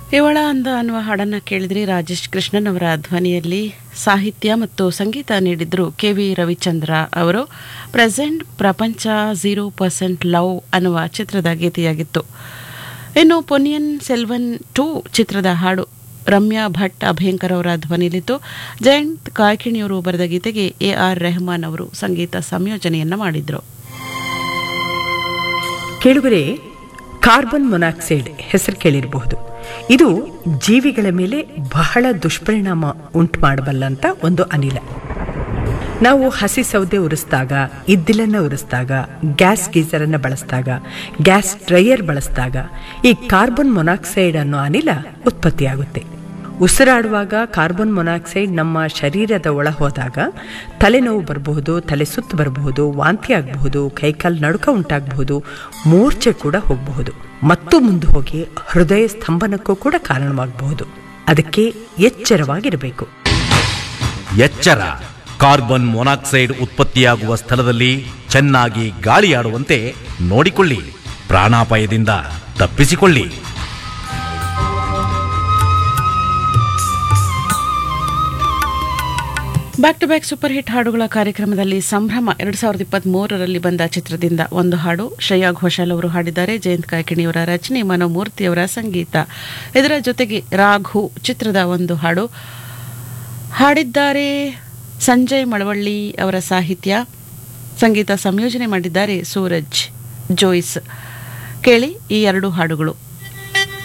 ಇವಳ ಅಂದ ಅನ್ನುವ ಹಾಡನ್ನು ಕೇಳಿದ್ರಿ ರಾಜೇಶ್ ಕೃಷ್ಣನ್ ಅವರ ಧ್ವನಿಯಲ್ಲಿ ಸಾಹಿತ್ಯ ಮತ್ತು ಸಂಗೀತ ನೀಡಿದ್ರು ಕೆ ವಿ ರವಿಚಂದ್ರ ಅವರು ಪ್ರೆಸೆಂಟ್ ಪ್ರಪಂಚ ಝೀರೋ ಪರ್ಸೆಂಟ್ ಲವ್ ಅನ್ನುವ ಚಿತ್ರದ ಗೀತೆಯಾಗಿತ್ತು ಇನ್ನು ಪೊನ್ನಿಯನ್ ಸೆಲ್ವನ್ ಟೂ ಚಿತ್ರದ ಹಾಡು ರಮ್ಯಾ ಭಟ್ ಅಭಯಂಕರ್ ಅವರ ಧ್ವನಿಲಿತ್ತು ಜಯಂತ್ ಕಾಯ್ಕಿಣಿಯವರು ಬರೆದ ಗೀತೆಗೆ ಎ ಆರ್ ರೆಹಮಾನ್ ಅವರು ಸಂಗೀತ ಸಂಯೋಜನೆಯನ್ನ ಮಾಡಿದ್ರು ಕೇಳುಗರೆ ಕಾರ್ಬನ್ ಮೊನಾಕ್ಸೈಡ್ ಹೆಸರು ಕೇಳಿರಬಹುದು ಇದು ಜೀವಿಗಳ ಮೇಲೆ ಬಹಳ ದುಷ್ಪರಿಣಾಮ ಉಂಟು ಮಾಡಬಲ್ಲಂತ ಒಂದು ಅನಿಲ ನಾವು ಹಸಿ ಸೌದೆ ಉರಿಸಿದಾಗ ಇದ್ದಿಲನ್ನು ಉರಿಸಿದಾಗ ಗ್ಯಾಸ್ ಗೀಸರನ್ನು ಬಳಸಿದಾಗ ಗ್ಯಾಸ್ ಡ್ರೈಯರ್ ಬಳಸಿದಾಗ ಈ ಕಾರ್ಬನ್ ಮೊನಾಕ್ಸೈಡ್ ಅನ್ನೋ ಅನಿಲ ಉತ್ಪತ್ತಿಯಾಗುತ್ತೆ ಉಸಿರಾಡುವಾಗ ಕಾರ್ಬನ್ ಮೊನಾಕ್ಸೈಡ್ ನಮ್ಮ ಶರೀರದ ಒಳ ಹೋದಾಗ ತಲೆನೋವು ಬರಬಹುದು ತಲೆ ಸುತ್ತು ಬರಬಹುದು ವಾಂತಿ ಆಗಬಹುದು ಕೈಕಾಲು ನಡುಕ ಉಂಟಾಗಬಹುದು ಮೂರ್ಛೆ ಕೂಡ ಹೋಗಬಹುದು ಮತ್ತು ಮುಂದೆ ಹೋಗಿ ಹೃದಯ ಸ್ತಂಭನಕ್ಕೂ ಕೂಡ ಕಾರಣವಾಗಬಹುದು ಅದಕ್ಕೆ ಎಚ್ಚರವಾಗಿರಬೇಕು ಎಚ್ಚರ ಕಾರ್ಬನ್ ಮೊನಾಕ್ಸೈಡ್ ಉತ್ಪತ್ತಿಯಾಗುವ ಸ್ಥಳದಲ್ಲಿ ಚೆನ್ನಾಗಿ ಗಾಳಿಯಾಡುವಂತೆ ನೋಡಿಕೊಳ್ಳಿ ಪ್ರಾಣಾಪಾಯದಿಂದ ತಪ್ಪಿಸಿಕೊಳ್ಳಿ back to back super hit ಹಾಡುಗಳ ಕಾರ್ಯಕ್ರಮದಲ್ಲಿ ಸಂಭ್ರಮ ಎರಡು ಸಾವಿರದ ಇಪ್ಪತ್ತ್ ಮೂರರಲ್ಲಿ ಬಂದ ಚಿತ್ರದಿಂದ ಒಂದು ಹಾಡು ಶ್ರೇಯಾ ಘೋಷಾಲ್ ಅವರು ಹಾಡಿದ್ದಾರೆ ಜಯಂತ್ ಕಾಯ್ಕಿಣಿಯವರ ರಚನೆ ಮನೋಮೂರ್ತಿಯವರ ಸಂಗೀತ ಇದರ ಜೊತೆಗೆ ರಾಘು ಚಿತ್ರದ ಒಂದು ಹಾಡು ಹಾಡಿದ್ದಾರೆ ಸಂಜಯ್ ಮಳವಳ್ಳಿ ಅವರ ಸಾಹಿತ್ಯ ಸಂಗೀತ ಸಂಯೋಜನೆ ಮಾಡಿದ್ದಾರೆ ಸೂರಜ್ ಜೋಯ್ಸ್ ಕೇಳಿ ಈ ಎರಡು ಹಾಡುಗಳು